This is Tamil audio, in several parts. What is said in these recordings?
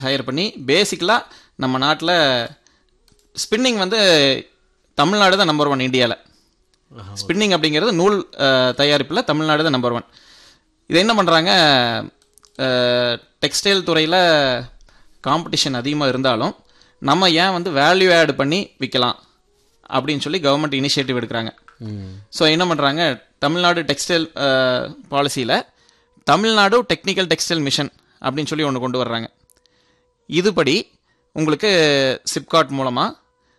ஹையர் பண்ணி பேசிக்கலாக நம்ம நாட்டில் ஸ்பின்னிங் வந்து தமிழ்நாடு தான் நம்பர் ஒன் இந்தியாவில் ஸ்பின்னிங் அப்படிங்கிறது நூல் தயாரிப்பில் தமிழ்நாடு தான் நம்பர் ஒன் இது என்ன பண்ணுறாங்க டெக்ஸ்டைல் துறையில் காம்படிஷன் அதிகமாக இருந்தாலும் நம்ம ஏன் வந்து வேல்யூ ஆட் பண்ணி விற்கலாம் அப்படின்னு சொல்லி கவர்மெண்ட் இனிஷியேட்டிவ் எடுக்கிறாங்க ஸோ என்ன பண்ணுறாங்க தமிழ்நாடு டெக்ஸ்டைல் பாலிசியில் தமிழ்நாடு டெக்னிக்கல் டெக்ஸ்டைல் மிஷன் அப்படின்னு சொல்லி ஒன்று கொண்டு வர்றாங்க இதுபடி உங்களுக்கு சிப்காட் மூலமாக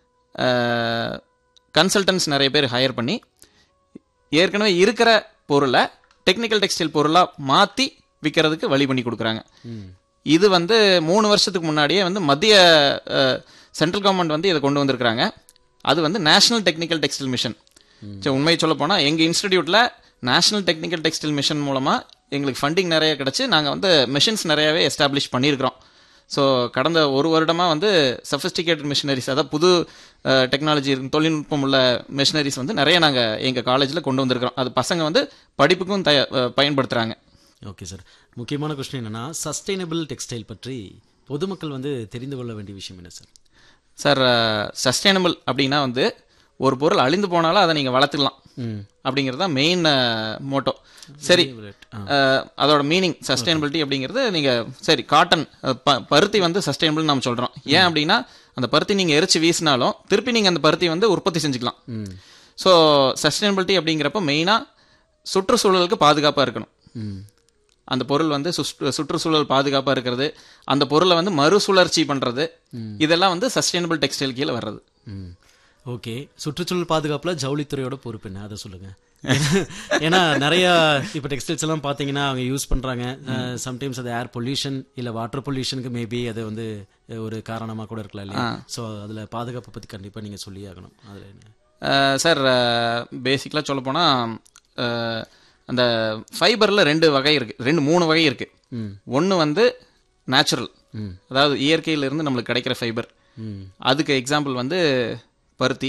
கன்சல்டன்ஸ் நிறைய பேர் ஹையர் பண்ணி ஏற்கனவே இருக்கிற பொருளை டெக்னிக்கல் டெக்ஸ்டைல் பொருளாக மாற்றி விற்கிறதுக்கு வழி பண்ணி கொடுக்குறாங்க இது வந்து மூணு வருஷத்துக்கு முன்னாடியே வந்து மத்திய சென்ட்ரல் கவர்மெண்ட் வந்து இதை கொண்டு வந்திருக்கிறாங்க அது வந்து நேஷனல் டெக்னிக்கல் டெக்ஸ்டைல் மிஷன் சரி உண்மையை சொல்ல போனால் எங்கள் இன்ஸ்டிடியூட்டில் நேஷனல் டெக்னிக்கல் டெக்ஸ்டைல் மிஷன் மூலமாக எங்களுக்கு ஃபண்டிங் நிறைய கிடச்சி நாங்கள் வந்து மிஷின்ஸ் நிறையாவே எஸ்டாப்ளிஷ் பண்ணியிருக்கிறோம் ஸோ கடந்த ஒரு வருடமாக வந்து சஃபிஸ்டிகேட்டட் மிஷினரிஸ் அதாவது புது டெக்னாலஜி தொழில்நுட்பம் உள்ள மிஷினரிஸ் வந்து நிறைய நாங்கள் எங்கள் காலேஜில் கொண்டு வந்திருக்கிறோம் அது பசங்க வந்து படிப்புக்கும் தய பயன்படுத்துகிறாங்க ஓகே சார் முக்கியமான கொஸ்டின் என்னன்னா சஸ்டைனபிள் டெக்ஸ்டைல் பற்றி பொதுமக்கள் வந்து தெரிந்து கொள்ள வேண்டிய விஷயம் என்ன சார் சார் சஸ்டைனபிள் அப்படின்னா வந்து ஒரு பொருள் அழிந்து போனாலும் அதை நீங்கள் வளர்த்துக்கலாம் அப்படிங்கிறது தான் மெயின் மோட்டோ சரி அதோட மீனிங் சஸ்டைனபிலிட்டி அப்படிங்கிறது நீங்கள் சரி காட்டன் பருத்தி வந்து சஸ்டைனபிள் நம்ம சொல்கிறோம் ஏன் அப்படின்னா அந்த பருத்தி நீங்கள் எரிச்சு வீசினாலும் திருப்பி நீங்கள் அந்த பருத்தி வந்து உற்பத்தி செஞ்சுக்கலாம் ஸோ சஸ்டைனபிலிட்டி அப்படிங்கிறப்ப மெயினாக சுற்றுச்சூழலுக்கு பாதுகாப்பாக இருக்கணும் அந்த பொருள் வந்து சுற்றுச்சூழல் பாதுகாப்பாக இருக்கிறது அந்த பொருளை வந்து மறுசுழற்சி பண்ணுறது இதெல்லாம் வந்து சஸ்டைனபிள் டெக்ஸ்டைல் கீழே வர்றது ஓகே சுற்றுச்சூழல் பாதுகாப்பில் ஜவுளித்துறையோட பொறுப்பு என்ன அதை சொல்லுங்க ஏன்னா நிறைய இப்போ டெக்ஸ்டைல்ஸ் எல்லாம் பார்த்தீங்கன்னா அவங்க யூஸ் பண்ணுறாங்க சம்டைம்ஸ் அது ஏர் பொல்யூஷன் இல்லை வாட்டர் பொல்யூஷனுக்கு மேபி அது வந்து ஒரு காரணமாக கூட இருக்கலாம் இல்லையா ஸோ அதில் பாதுகாப்பை பற்றி கண்டிப்பாக நீங்கள் சொல்லி ஆகணும் அதில் என்ன சார் பேசிக்கலாக சொல்லப்போனால் அந்த ஃபைபரில் ரெண்டு வகை இருக்குது ரெண்டு மூணு வகை இருக்குது ஒன்று வந்து நேச்சுரல் அதாவது இயற்கையிலிருந்து நம்மளுக்கு கிடைக்கிற ஃபைபர் அதுக்கு எக்ஸாம்பிள் வந்து பருத்தி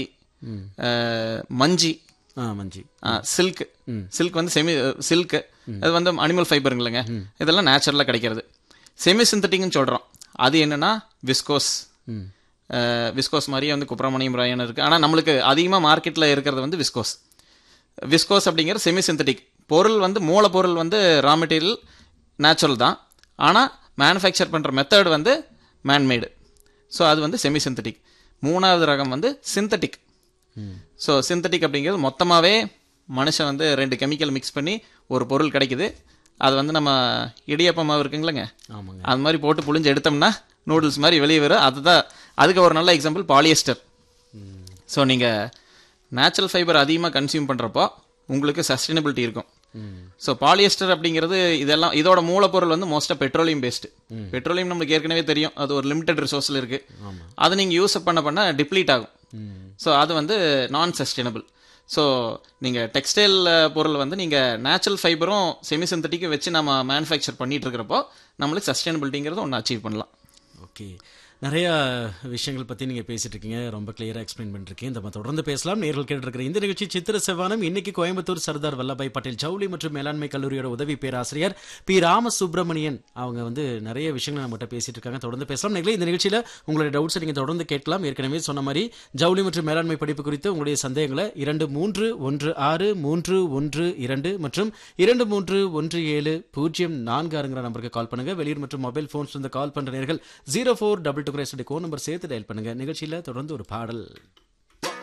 மஞ்சி மஞ்சி சில்க் சில்க் வந்து செமி சில்க் அது வந்து அனிமல் ஃபைபருங்களேங்க இதெல்லாம் நேச்சுரலாக கிடைக்கிறது செமி சிந்தட்டிக்னு சொல்கிறோம் அது என்னன்னா விஸ்கோஸ் விஸ்கோஸ் மாதிரியே வந்து குப்ரமணியம் ராயன் இருக்குது ஆனால் நம்மளுக்கு அதிகமாக மார்க்கெட்டில் இருக்கிறது வந்து விஸ்கோஸ் விஸ்கோஸ் அப்படிங்கிற செமி சிந்தட்டிக் பொருள் வந்து மூலப்பொருள் வந்து ரா மெட்டீரியல் நேச்சுரல் தான் ஆனால் மேனுஃபேக்சர் பண்ணுற மெத்தட் வந்து மேன்மேடு ஸோ அது வந்து செமி சிந்தட்டிக் மூணாவது ரகம் வந்து சிந்தட்டிக் ஸோ சிந்தட்டிக் அப்படிங்கிறது மொத்தமாகவே மனுஷன் வந்து ரெண்டு கெமிக்கல் மிக்ஸ் பண்ணி ஒரு பொருள் கிடைக்குது அது வந்து நம்ம இடியப்பமாக இருக்குங்களேங்க அது மாதிரி போட்டு புளிஞ்சு எடுத்தோம்னா நூடுல்ஸ் மாதிரி வெளியே வரும் அதுதான் அதுக்கு ஒரு நல்ல எக்ஸாம்பிள் பாலியஸ்டர் ஸோ நீங்கள் நேச்சுரல் ஃபைபர் அதிகமாக கன்சியூம் பண்ணுறப்போ உங்களுக்கு சஸ்டைனபிலிட்டி இருக்கும் ஸோ பாலியஸ்டர் அப்படிங்கிறது இதெல்லாம் இதோட மூலப்பொருள் வந்து மோஸ்ட்டாக பெட்ரோலியம் பேஸ்டு பெட்ரோலியம் நம்மளுக்கு ஏற்கனவே தெரியும் அது ஒரு லிமிடெட் ரிசோர்ஸில் இருக்குது அதை நீங்கள் யூஸ் பண்ண பண்ண டிப்ளீட் ஆகும் ஸோ அது வந்து நான் சஸ்டைனபிள் ஸோ நீங்கள் டெக்ஸ்டைல் பொருள் வந்து நீங்கள் நேச்சுரல் ஃபைபரும் செமி சிந்தட்டிக்கும் வச்சு நம்ம மேனுஃபேக்சர் பண்ணிட்டு இருக்கிறப்போ நம்மளுக்கு சஸ்டைனபிலிட்டிங்கிறது ஒன்று அச்சீவ் பண்ணலாம் ஓகே நிறைய விஷயங்கள் பற்றி நீங்கள் பேசிட்டு இருக்கீங்க ரொம்ப கிளியராக எக்ஸ்பிளைன் பண்ணிருக்கீங்க இந்த தொடர்ந்து பேசலாம் நேர்கள் கேட்டிருக்கிற இந்த நிகழ்ச்சி சித்திர செவ்வானம் இன்னைக்கு கோயம்புத்தூர் சர்தார் வல்லபாய் பட்டேல் ஜவுளி மற்றும் மேலாண்மை கல்லூரியோட உதவி பேராசிரியர் பி ராம சுப்பிரமணியன் அவங்க வந்து நிறைய விஷயங்கள் நம்மகிட்ட பேசிட்டு இருக்காங்க தொடர்ந்து பேசலாம் நீங்களே இந்த நிகழ்ச்சியில் உங்களுடைய டவுட்ஸை நீங்கள் தொடர்ந்து கேட்கலாம் ஏற்கனவே சொன்ன மாதிரி ஜவுளி மற்றும் மேலாண்மை படிப்பு குறித்து உங்களுடைய சந்தேகங்களை இரண்டு மூன்று ஒன்று ஆறு மூன்று ஒன்று இரண்டு மற்றும் இரண்டு மூன்று ஒன்று ஏழு பூஜ்ஜியம் நான்கு ஆறுங்கிற நம்பருக்கு கால் பண்ணுங்க வெளியூர் மற்றும் மொபைல் போன்ஸ் வந்து கால் பண்ற நேர்கள் zero four double two code number சேர்த்து டயல் பண்ணுங்க நிகழ்ச்சியில் தொடர்ந்து ஒரு பாடல்